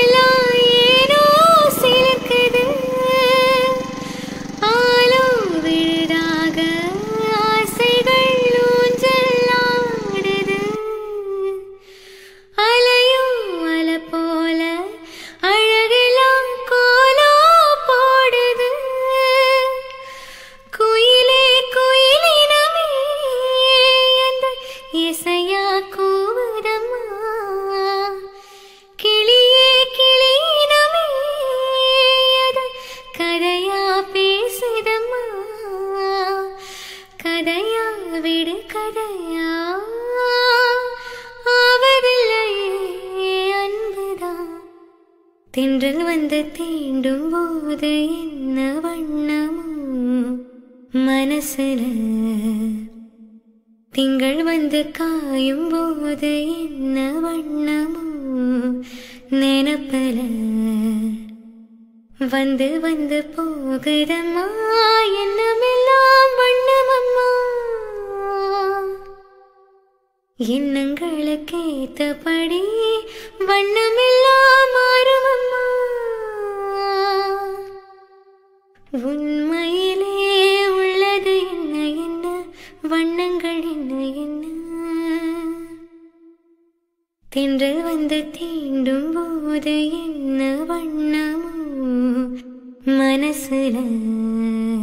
உடம்பெல்லாம் ஏனோ சிலிர்க்குது ஆலம் விழுதாக ஆசைகள் ஊஞ்சலாடுது அலையும் அலை போல அழகெல்லாம் கோலோ போடுது குயிலே குயிலினமே அந்த இசையா கூவுதம்மா கிளியே கிளியினமே அது கதையா பேசுதம்மா கதையா விடு கதையா ஆவதில்லையே அன்புதான் தென்றல் வந்து தீண்டும் போது என்ன வண்ணமோ மனசுல திங்கள் வந்து காயும் போது என்ன வண்ணமோ நினப்பல வந்து வந்து போகுதம்மா என்னமெல்லாம் வண்ணமம்மா எண்ணங்களுக்கு ஏத்தபடி வண்ணமெல்லாம் மாறுமம்மா உண்மையிலே உள்ளது என்ன என்ன வண்ணங்கள் என்ன என்ன தென்றல் வந்து தீண்டும் போது என்ன வண்ணமோ மனசுல